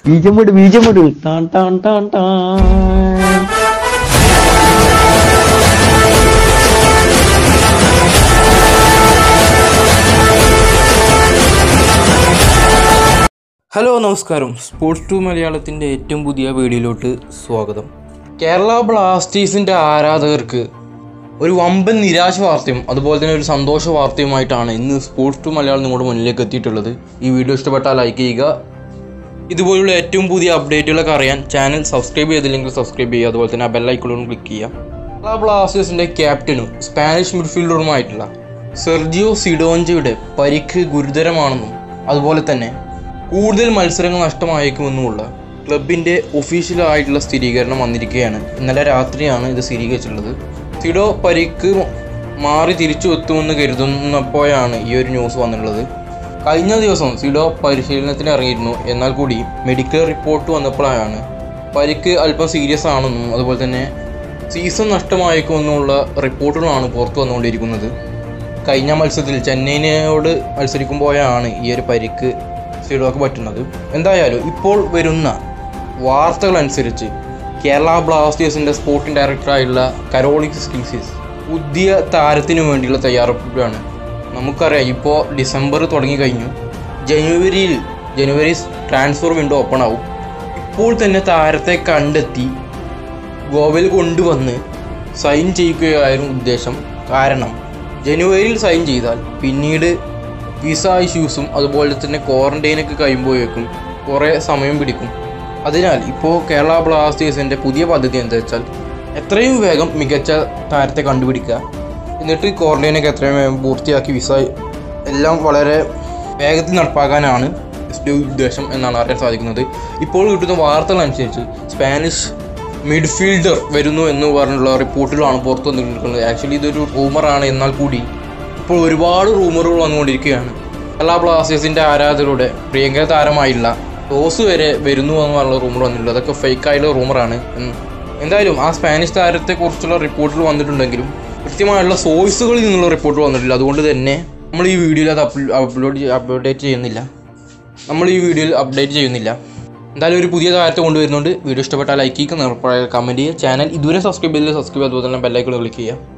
ബീജം വിട് ബീജം വിട് ടാൻ ടാൻ ടാൻ ടാൻ ഹലോ നമസ്കാരം സ്പോർട്സ് ടു മലയാളത്തിൻ്റെ ഏറ്റവും പുതിയ വീഡിയോയിലോട്ട് സ്വാഗതം കേരള ബ്ലാസ്റ്റേഴ്സിൻ്റെ ആരാധകർക്ക് ഒരു വമ്പൻ നിരാശ വാർത്തയും അതുപോലെ തന്നെ ഒരു സന്തോഷ വാർത്തയുമായിട്ടാണ് ഇന്ന് സ്പോർട്സ് ടു മലയാളം നിങ്ങളുടെ മുന്നിലേക്ക് എത്തിയിട്ടുള്ളത് ഈ വീഡിയോ ഇഷ്ടപ്പെട്ടാൽ ലൈക്ക് ചെയ്യുക ഇതുപോലുള്ള ഏറ്റവും പുതിയ അപ്ഡേറ്റുകളൊക്കെ അറിയാൻ ചാനൽ സബ്സ്ക്രൈബ് ചെയ്തില്ലെങ്കിൽ സബ്സ്ക്രൈബ് ചെയ്യുക അതുപോലെ തന്നെ ആ ബെല്ലൈക്കണും ക്ലിക്ക് ചെയ്യുക കേരള ബ്ലാസ്റ്റേഴ്സിൻ്റെ ക്യാപ്റ്റനും സ്പാനിഷ് മിഡ്ഫീൽഡറുമായിട്ടുള്ള സെർജിയോ സിഡോഞ്ചയുടെ പരിക്ക് ഗുരുതരമാണെന്നും അതുപോലെ തന്നെ കൂടുതൽ മത്സരങ്ങൾ നഷ്ടമായേക്കുമെന്നുമുള്ള ക്ലബിൻ്റെ ഒഫീഷ്യലായിട്ടുള്ള സ്ഥിരീകരണം വന്നിരിക്കുകയാണ് ഇന്നലെ രാത്രിയാണ് ഇത് സ്ഥിരീകരിച്ചിട്ടുള്ളത് സിഡോ പരിക്ക് മാറി തിരിച്ചു എത്തുമെന്ന് കരുതുന്നപ്പോഴാണ് ഈ ഒരു ന്യൂസ് വന്നിട്ടുള്ളത് കഴിഞ്ഞ ദിവസം സിഡോ പരിശീലനത്തിന് ഇറങ്ങിയിരുന്നു എന്നാൽ കൂടി മെഡിക്കൽ റിപ്പോർട്ട് വന്നപ്പോഴാണ് പരിക്ക് അല്പം സീരിയസ് ആണെന്നും അതുപോലെ തന്നെ സീസൺ നഷ്ടമായേക്കുമെന്നുള്ള റിപ്പോർട്ടുകളാണ് പുറത്തു വന്നുകൊണ്ടിരിക്കുന്നത് കഴിഞ്ഞ മത്സരത്തിൽ ചെന്നൈയിനോട് മത്സരിക്കുമ്പോഴാണ് ഈ ഒരു പരിക്ക് സിഡോക്ക് പറ്റുന്നത് എന്തായാലും ഇപ്പോൾ വരുന്ന വാർത്തകൾ അനുസരിച്ച് കേരള ബ്ലാസ്റ്റേഴ്സിൻ്റെ സ്പോർട്ടിംഗ് ഡയറക്ടറായുള്ള കരോളിക് സ്കിൽസിസ് പുതിയ താരത്തിനു വേണ്ടിയുള്ള തയ്യാറെടുപ്പിലാണ് നമുക്കറിയാം ഇപ്പോൾ ഡിസംബർ തുടങ്ങി കഴിഞ്ഞു ജനുവരിയിൽ ജനുവരി ട്രാൻസ്ഫർ വിൻഡോ ഓപ്പൺ ആവും ഇപ്പോൾ തന്നെ താരത്തെ കണ്ടെത്തി ഗോവയിൽ കൊണ്ടുവന്ന് സൈൻ ചെയ്യുകയായിരുന്നു ഉദ്ദേശം കാരണം ജനുവരിയിൽ സൈൻ ചെയ്താൽ പിന്നീട് വിസ ഇഷ്യൂസും അതുപോലെ തന്നെ ക്വാറന്റൈനൊക്കെ കഴിയുമ്പോഴേക്കും കുറേ സമയം പിടിക്കും അതിനാൽ ഇപ്പോൾ കേരള ബ്ലാസ്റ്റേഴ്സിൻ്റെ പുതിയ പദ്ധതി എന്താ വെച്ചാൽ എത്രയും വേഗം മികച്ച താരത്തെ കണ്ടുപിടിക്കുക എന്നിട്ട് ക്വാറന്റൈനൊക്കെ എത്രയും വേഗം പൂർത്തിയാക്കി വിസ എല്ലാം വളരെ വേഗത്തിൽ നടപ്പാക്കാനാണ് ഇതിൻ്റെ ഉദ്ദേശം എന്നാണ് അറിയാൻ സാധിക്കുന്നത് ഇപ്പോൾ കിട്ടുന്ന വാർത്തകൾ അനുസരിച്ച് സ്പാനിഷ് മിഡ്ഫീൽഡർ വരുന്നു എന്ന് പറഞ്ഞുള്ള റിപ്പോർട്ടുകളാണ് പുറത്തു വന്നിരിക്കുന്നത് ആക്ച്വലി ഇതൊരു റൂമറാണ് എന്നാൽ കൂടി ഇപ്പോൾ ഒരുപാട് റൂമറുകൾ വന്നുകൊണ്ടിരിക്കുകയാണ് കേരള ബ്ലാസ്റ്റേഴ്സിൻ്റെ ആരാധകരുടെ പ്രിയങ്കര താരമായില്ല ടോസ് വരെ വരുന്നു എന്ന് പറഞ്ഞുള്ള റൂമർ വന്നിട്ടുണ്ട് അതൊക്കെ ഫേക്കായുള്ള റൂമറാണ് എന്തായാലും ആ സ്പാനിഷ് താരത്തെക്കുറിച്ചുള്ള റിപ്പോർട്ടുകൾ വന്നിട്ടുണ്ടെങ്കിലും കൃത്യമായുള്ള സോഴ്സുകളിൽ നിന്നുള്ള റിപ്പോർട്ട് വന്നിട്ടില്ല അതുകൊണ്ട് തന്നെ നമ്മൾ ഈ വീഡിയോയിൽ അത് അപ്ലോഡ് അപ്ഡേറ്റ് ചെയ്യുന്നില്ല നമ്മൾ ഈ വീഡിയോയിൽ അപ്ഡേറ്റ് ചെയ്യുന്നില്ല എന്തായാലും ഒരു പുതിയ താരത്തെ കൊണ്ടുവരുന്നുണ്ട് വീഡിയോ ഇഷ്ടപ്പെട്ടാൽ ലൈക്ക് ചെയ്യുക കമൻറ്റ് ചെയ്യുക ചാനൽ ഇതുവരെ സബ്സ്ക്രൈബ് ചെയ്തില്ല സബ്സ്ക്രൈബ് അതുപോലെ തന്നെ ബെല്ലൈക്കൺ ക്ലിക്ക് ചെയ്യുക